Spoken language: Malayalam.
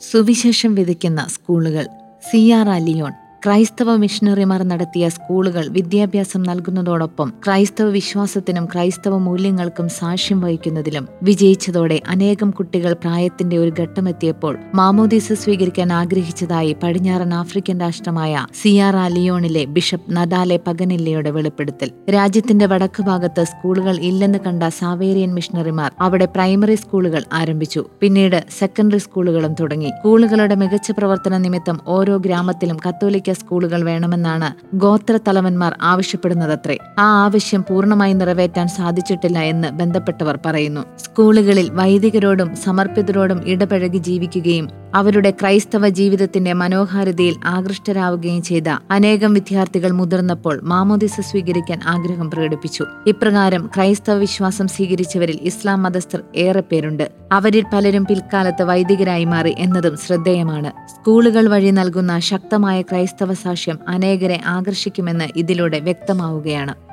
സുവിശേഷം വിതയ്ക്കുന്ന സ്കൂളുകൾ സി ആർ അലിയോൺ ക്രൈസ്തവ മിഷണറിമാർ നടത്തിയ സ്കൂളുകൾ വിദ്യാഭ്യാസം നൽകുന്നതോടൊപ്പം ക്രൈസ്തവ വിശ്വാസത്തിനും ക്രൈസ്തവ മൂല്യങ്ങൾക്കും സാക്ഷ്യം വഹിക്കുന്നതിലും വിജയിച്ചതോടെ അനേകം കുട്ടികൾ പ്രായത്തിന്റെ ഒരു ഘട്ടമെത്തിയപ്പോൾ മാമോദീസ സ്വീകരിക്കാൻ ആഗ്രഹിച്ചതായി പടിഞ്ഞാറൻ ആഫ്രിക്കൻ രാഷ്ട്രമായ സിയാറ ലിയോണിലെ ബിഷപ്പ് നദാലെ പഗനില്ലയുടെ വെളിപ്പെടുത്തൽ രാജ്യത്തിന്റെ വടക്ക് ഭാഗത്ത് സ്കൂളുകൾ ഇല്ലെന്ന് കണ്ട സാവേരിയൻ മിഷണറിമാർ അവിടെ പ്രൈമറി സ്കൂളുകൾ ആരംഭിച്ചു പിന്നീട് സെക്കൻഡറി സ്കൂളുകളും തുടങ്ങി സ്കൂളുകളുടെ മികച്ച പ്രവർത്തന നിമിത്തം ഓരോ ഗ്രാമത്തിലും കത്തോലിക്ക സ്കൂളുകൾ വേണമെന്നാണ് ഗോത്ര തലവന്മാർ ആവശ്യപ്പെടുന്നതത്രേ ആ ആവശ്യം പൂർണ്ണമായി നിറവേറ്റാൻ സാധിച്ചിട്ടില്ല എന്ന് ബന്ധപ്പെട്ടവർ പറയുന്നു സ്കൂളുകളിൽ വൈദികരോടും സമർപ്പിതരോടും ഇടപഴകി ജീവിക്കുകയും അവരുടെ ക്രൈസ്തവ ജീവിതത്തിന്റെ മനോഹാരിതയിൽ ആകൃഷ്ടരാവുകയും ചെയ്ത അനേകം വിദ്യാർത്ഥികൾ മുതിർന്നപ്പോൾ മാമോദിസ സ്വീകരിക്കാൻ ആഗ്രഹം പ്രകടിപ്പിച്ചു ഇപ്രകാരം ക്രൈസ്തവ വിശ്വാസം സ്വീകരിച്ചവരിൽ ഇസ്ലാം മതസ്ഥർ ഏറെ പേരുണ്ട് അവരിൽ പലരും പിൽക്കാലത്ത് വൈദികരായി മാറി എന്നതും ശ്രദ്ധേയമാണ് സ്കൂളുകൾ വഴി നൽകുന്ന ശക്തമായ ക്രൈസ്തവ സാക്ഷ്യം അനേകരെ ആകർഷിക്കുമെന്ന് ഇതിലൂടെ വ്യക്തമാവുകയാണ്